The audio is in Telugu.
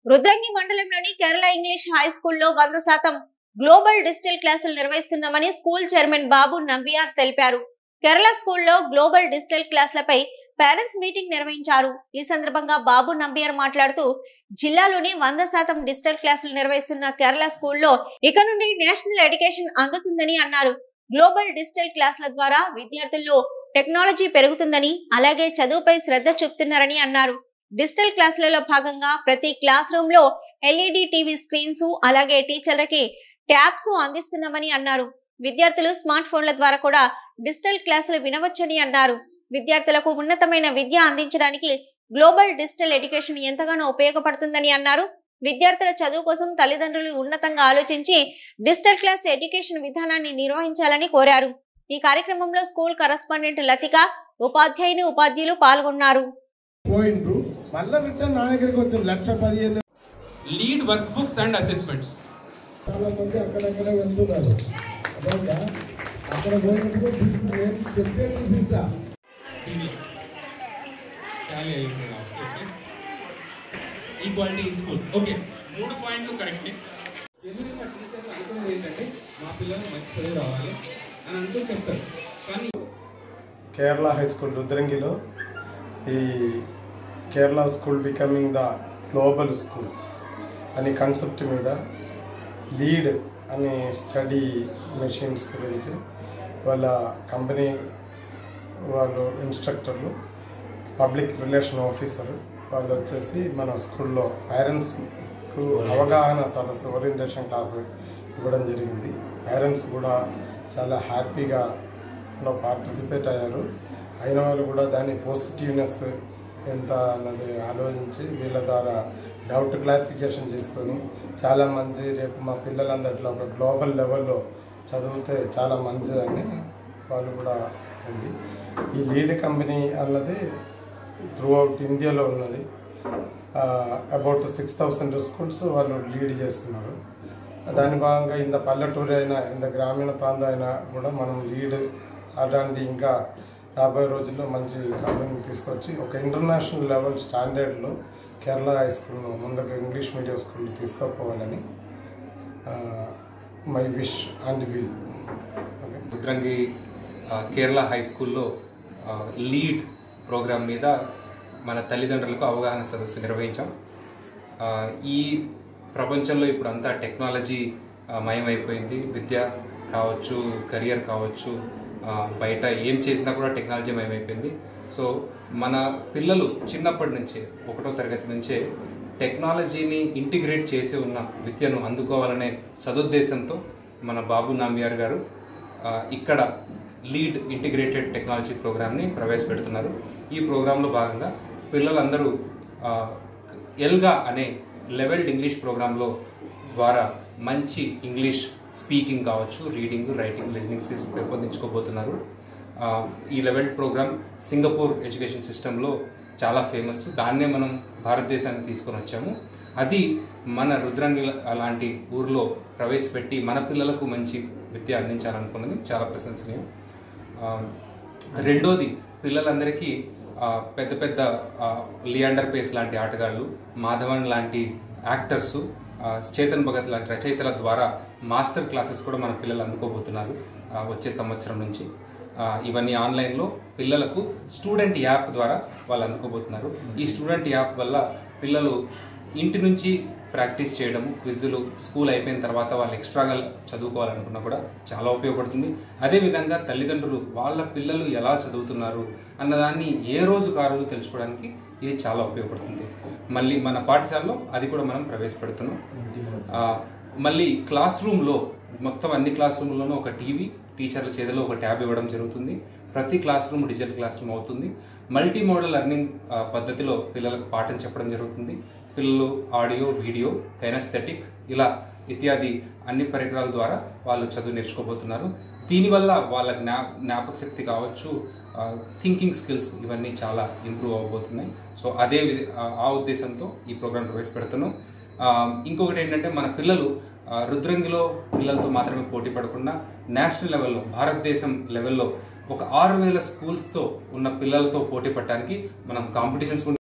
రుద్రంగి మండలంలోని కేరళ ఇంగ్లీష్ హై స్కూల్లో వంద శాతం గ్లోబల్ డిజిటల్ క్లాసులు నిర్వహిస్తున్నామని స్కూల్ చైర్మన్ బాబు నంబియార్ తెలిపారు కేరళ స్కూల్లో గ్లోబల్ డిజిటల్ క్లాసులపై పేరెంట్స్ మీటింగ్ నిర్వహించారు ఈ సందర్భంగా బాబు నంబియార్ మాట్లాడుతూ జిల్లాలోని వంద శాతం డిజిటల్ క్లాసులు నిర్వహిస్తున్న కేరళ స్కూల్లో ఇక నుండి నేషనల్ ఎడ్యుకేషన్ అందుతుందని అన్నారు గ్లోబల్ డిజిటల్ క్లాసుల ద్వారా విద్యార్థుల్లో టెక్నాలజీ పెరుగుతుందని అలాగే చదువుపై శ్రద్ధ చూపుతున్నారని అన్నారు డిజిటల్ క్లాసులలో భాగంగా ప్రతి క్లాస్ రూమ్ లో ఎల్ఈడి టీవీ స్క్రీన్స్ అలాగే టీచర్లకి ట్యాబ్స్ అందిస్తున్నామని అన్నారు విద్యార్థులు స్మార్ట్ ఫోన్ల ద్వారా కూడా డిజిటల్ క్లాసులు వినవచ్చని అన్నారు విద్యార్థులకు ఉన్నతమైన విద్య అందించడానికి గ్లోబల్ డిజిటల్ ఎడ్యుకేషన్ ఎంతగానో ఉపయోగపడుతుందని అన్నారు విద్యార్థుల చదువు కోసం తల్లిదండ్రులు ఉన్నతంగా ఆలోచించి డిజిటల్ క్లాస్ ఎడ్యుకేషన్ విధానాన్ని నిర్వహించాలని కోరారు ఈ కార్యక్రమంలో స్కూల్ కరస్పాండెంట్ లతిక ఉపాధ్యాయుని ఉపాధ్యులు పాల్గొన్నారు పోయిండ్రు మళ్ళీ రిటర్న్ నా దగ్గరికి వచ్చింది లక్ష పదిహేను lead workbooks and assessments. చాలా మంది అక్కడక్కడ వెళ్తున్నారు అర్థమైందా? అక్కడ పోయినప్పుడు తీసుకు- నేను చెప్పే తీసిస్తా ఈక్వాలిటీ ఇన్ స్కూల్స్ ఓకే మూడు పాయింట్లు కరెక్టే ఎందుకు మా టీచర్లు అనుకున్నది ఏంటంటే మా పిల్లలు మంచి చదువు రావాలి అని అంటూ చెప్తారు కానీ కేరళ హై స్కూల్ రుద్రంగిలో ఈ Kerala school becoming the global school అనే కాన్సెప్ట్ మీద లీడ్ అనే స్టడీ మెషిన్స్ గురించి వాళ్ళ కంపెనీ వాళ్ళు ఇన్స్ట్రక్టర్లు పబ్లిక్ రిలేషన్ ఆఫీసర్ వాళ్ళు వచ్చేసి మన స్కూల్లో పేరెంట్స్కు అవగాహన సదస్సు ఓరియంటేషన్ క్లాస్ ఇవ్వడం జరిగింది పేరెంట్స్ కూడా చాలా హ్యాపీగా లో పార్టిసిపేట్ అయ్యారు అయిన వాళ్ళు కూడా దాని పాజిటివ్నెస్ ఎంత అన్నది ఆలోచించి వీళ్ళ ద్వారా డౌట్ క్లారిఫికేషన్ చేసుకొని చాలా మంచి రేపు మా పిల్లలందరిలో ఒక గ్లోబల్ లెవెల్లో చదివితే చాలా మంచిదని వాళ్ళు కూడా ఉంది ఈ లీడ్ కంపెనీ అన్నది త్రూ అవుట్ ఇండియాలో ఉన్నది అబౌట్ సిక్స్ థౌసండ్ స్కూల్స్ వాళ్ళు లీడ్ చేస్తున్నారు దాని భాగంగా ఇంత పల్లెటూరు అయినా ఇంత గ్రామీణ ప్రాంతం అయినా కూడా మనం లీడ్ అలాంటి ఇంకా రాబోయే రోజుల్లో మంచి కంపెనీ తీసుకొచ్చి ఒక ఇంటర్నేషనల్ లెవెల్ స్టాండర్డ్లో కేరళ హై స్కూల్ను ముందుకు ఇంగ్లీష్ మీడియం స్కూల్ తీసుకుపోవాలని my wish and will okay Rudrangi ఆ, కేరళ హై స్కూల్లో ఆ, లీడ్ ప్రోగ్రామ్ మీద మన తల్లిదండ్రులకు అవగాహన సదస్సు నిర్వహించాం ఆ, ఈ ప్రపంచంలో ఇప్పుడు అంతా టెక్నాలజీ ఆ, మయమైపోయింది విద్య కావచ్చు కెరియర్ కావచ్చు ఆ, బయట ఏం చేసినా కూడా టెక్నాలజీ మయమైపోయింది సో మన పిల్లలు చిన్నప్పటి నుంచే ఒకటో తరగతి నుంచే టెక్నాలజీని ఇంటిగ్రేట్ చేసి ఉన్న విద్యను అందుకోవాలనే సదుద్దేశంతో మన బాబు నాంబియార్ గారు ఆ, ఇక్కడ లీడ్ ఇంటిగ్రేటెడ్ టెక్నాలజీ ప్రోగ్రామ్ని ప్రవేశపెడుతున్నారు ఈ ప్రోగ్రాంలో భాగంగా పిల్లలందరూ ఆ, ఎల్గా అనే లెవెల్డ్ ఇంగ్లీష్ ప్రోగ్రాంలో ద్వారా మంచి ఇంగ్లీష్ స్పీకింగ్ కావచ్చు రీడింగ్ రైటింగ్ లిజనింగ్ స్కిల్స్ పెంపొందించుకోబోతున్నారు ఆ, ఈ లెవెల్డ్ ప్రోగ్రామ్ సింగపూర్ ఎడ్యుకేషన్ సిస్టంలో చాలా ఫేమస్ దాన్నే మనం భారతదేశానికి తీసుకొని వచ్చాము అది మన రుద్రంగి అలాంటి ఊర్లో ప్రవేశపెట్టి మన పిల్లలకు మంచి విద్య అందించాలనుకున్నది చాలా ప్రశంసనీయం ఆ, రెండోది పిల్లలందరికీ ఆ, పెద్ద పెద్ద ఆ, లియాండర్ పేస్ లాంటి ఆటగాళ్ళు మాధవన్ లాంటి యాక్టర్స్ ఆ, చేతన్ భగత్ లాంటి రచయితల ద్వారా మాస్టర్ క్లాసెస్ కూడా మన పిల్లలు అందుకోబోతున్నారు ఆ, వచ్చే సంవత్సరం నుంచి ఆ, ఇవన్నీ ఆన్లైన్లో పిల్లలకు స్టూడెంట్ యాప్ ద్వారా వాళ్ళు అందుకోబోతున్నారు ఈ స్టూడెంట్ యాప్ వల్ల పిల్లలు ఇంటి నుంచి ప్రాక్టీస్ చేయడము క్విజులు స్కూల్ అయిపోయిన తర్వాత వాళ్ళు ఎక్స్ట్రాగా చదువుకోవాలనుకున్నా కూడా చాలా ఉపయోగపడుతుంది అదేవిధంగా తల్లిదండ్రులు వాళ్ళ పిల్లలు ఎలా చదువుతున్నారు అన్నదాన్ని ఏ రోజుకు ఆ రోజు తెలుసుకోవడానికి ఇది చాలా ఉపయోగపడుతుంది మళ్ళీ మన పాఠశాలలో అది కూడా మనం ప్రవేశపెడుతున్నాం ఆ, మళ్ళీ క్లాస్ రూమ్లో మొత్తం అన్ని క్లాస్ రూమ్లోనూ ఒక టీవీ టీచర్ల చేతిలో ఒక ట్యాబ్ ఇవ్వడం జరుగుతుంది ప్రతి classroom digital classroom అవుతుంది మల్టీ మోడల్ లెర్నింగ్ ఆ, పద్ధతిలో పిల్లలకు పాఠం చెప్పడం జరుగుతుంది పిల్లలు ఆడియో వీడియో కైనస్థెటిక్ ఇలా ఇత్యాది అన్ని పరికరాల ద్వారా వాళ్ళు చదువు నేర్చుకోబోతున్నారు దీనివల్ల వాళ్ళ జ్ఞా జ్ఞాపక శక్తి కావచ్చు థింకింగ్ స్కిల్స్ ఇవన్నీ చాలా ఇంప్రూవ్ అవబోతున్నాయి సో అదే విధ- ఆ- ఆ ఉద్దేశంతో ఈ ప్రోగ్రామ్ ప్రవేశపెడుతున్నాం ఆ, ఇంకొకటి ఏంటంటే మన పిల్లలు ఆ, రుద్రంగిలో పిల్లలతో మాత్రమే పోటీ పడకుండా నేషనల్ లెవెల్లో భారతదేశం లెవెల్లో ఒక ఆరు వేల స్కూల్స్తో ఉన్న పిల్లలతో పోటీ పడటానికి మనం కాంపిటీషన్స్